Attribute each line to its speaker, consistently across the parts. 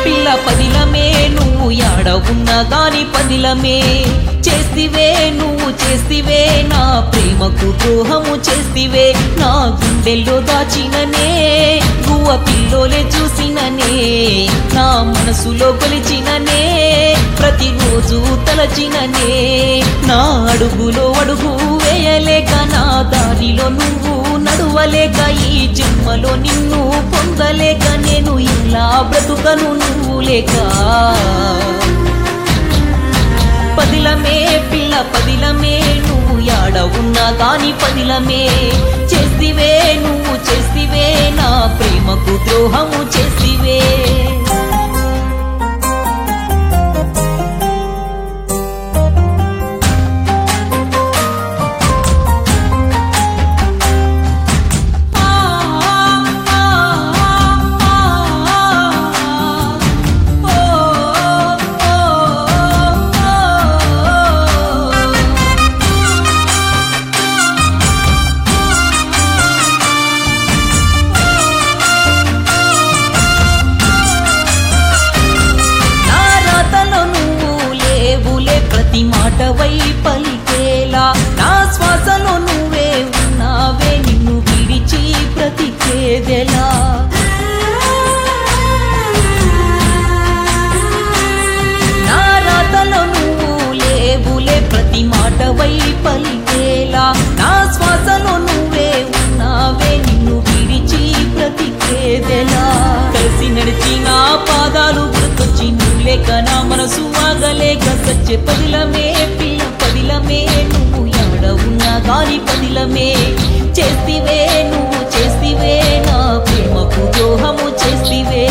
Speaker 1: పిల్ల పదిలమే నువ్వు యాడ ఉన్నా గాని పదిలమే చేస్తివే నువ్వు చేస్తివే నా ప్రేమకు ద్రోహము చేస్తివే నా గుండెల్లో దాచిననే గువ్వ పిల్లోలే చూసిననే నా మనసులో కొలిచిననే ప్రతిరోజు తలచిననే నా అడుగులో అడుగు వేయలేక నా దారిలో నువ్వు నడువలేక ఈ జన్మలో నిన్ను పొందలేక నేను ఇలా బ్రతుకను నువ్వు లేక పదిలమే పిల్ల పదిలమే నువ్వు యాడ ఉన్నా కాని పదిలమే చేస్తివే నువ్వు చేస్తివే నా ప్రేమకు ద్రోహము చేస్తివే నా రాతలో నువ్వు లేవులే ప్రతి మాట వై పలికేలా నా శ్వాసలో నువ్వే ఉన్నావే నిన్ను విడిచి బ్రతికేదెలా నా రాతలో నువ్వు లేవులే ప్రతి మాట వై పలికేలా నా శ్వాసలో నువ్వే ఉన్నావే నిన్ను విడిచి బ్రతికేదెలా కలిసి నడిచిన పాదాలు గుర్తొచ్చి నువ్వు లేక నా మనసు ఆగలేక సచ్చే పదిలమే పిల్ల పదిలమే నువ్వు ఎడ ఉన్నా గాని పదిలమే చేస్తివే నువ్వు చేస్తివే నా ప్రేమకు ద్రోహము చేస్తివే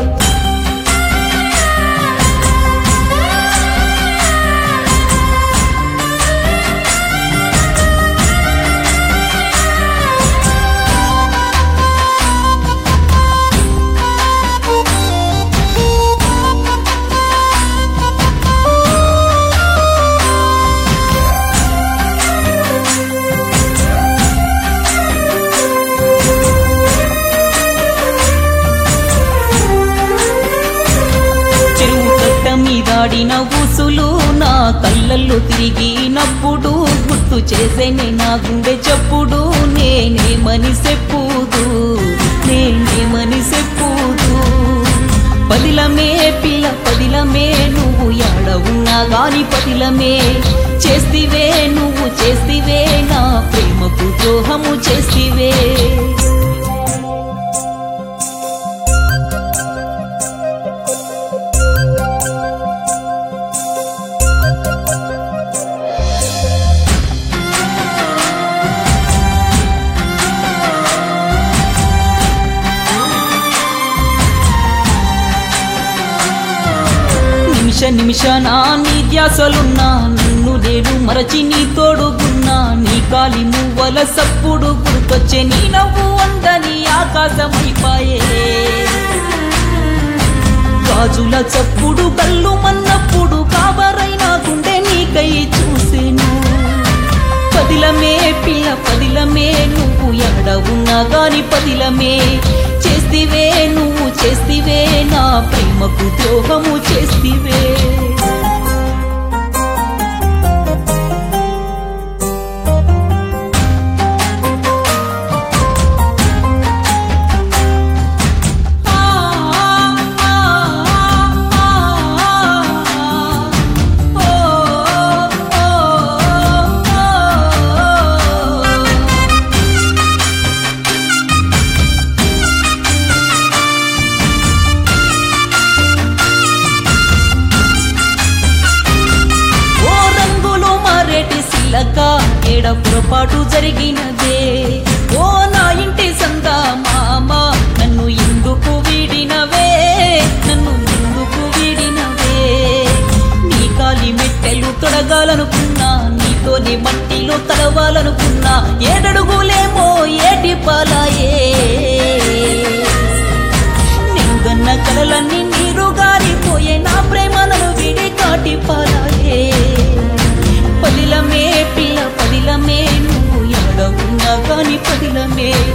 Speaker 1: చెరువు కట్ట మీదాడిన ఊసులు నా కళ్ళల్లో తిరిగినప్పుడు గుర్తు చేసేనే నా గుండె చప్పుడు నేనేమని చెప్పుదు నేనేమని చెప్పుదు పదిలమే పిల్ల పదిలమే నువ్వు యాడ ఉన్నా గాని పదిలమే చేస్తివే నువ్వు చేస్తివే నా ప్రేమకు ద్రోహము చేస్తివే నిమిష నిమిషాన నీ ధ్యాసలున్నా నన్ను నేను మరచి నీ తోడుగున్నా నీ కాలి మువ్వల సప్పుడు గుర్తొచ్చే నీ నవ్వు అందని ఆకాశమైపాయే గాజుల చప్పుడు కళ్ళు మన్నప్పుడు కాబరైన గుండె నీకై చూసేను పదిలమే పిల్ల పదిలమే నువ్వు ఎడ ఉన్నా గాని పదిలమే చేస్తివే నువ్వు చేస్తివే నా ప్రేమకు ద్రోహము చేస్తివే ఓ రంగులు మారేటి సిలక ఏడ పొరపాటు జరిగినదే ఓ నా ఇంటి సందా మామ నన్ను ఎందుకు వీడినవే నన్ను ఎందుకు వీడినవే నీ కాలి మెట్టెలు తొడగాలనుకున్నా నీతోనే మట్టిలో తడవాలనుకున్నా ఏడడుగులేమో ఏటి పాలాయే నింగన్న కలలన్నీ నీరు గారిపోయే నా ప్రేమలను విడి కాటి పాలాయే పదిలమే పిల్ల పదిలమే నువ్వు ఎడ ఉన్నా కాని పదిలమే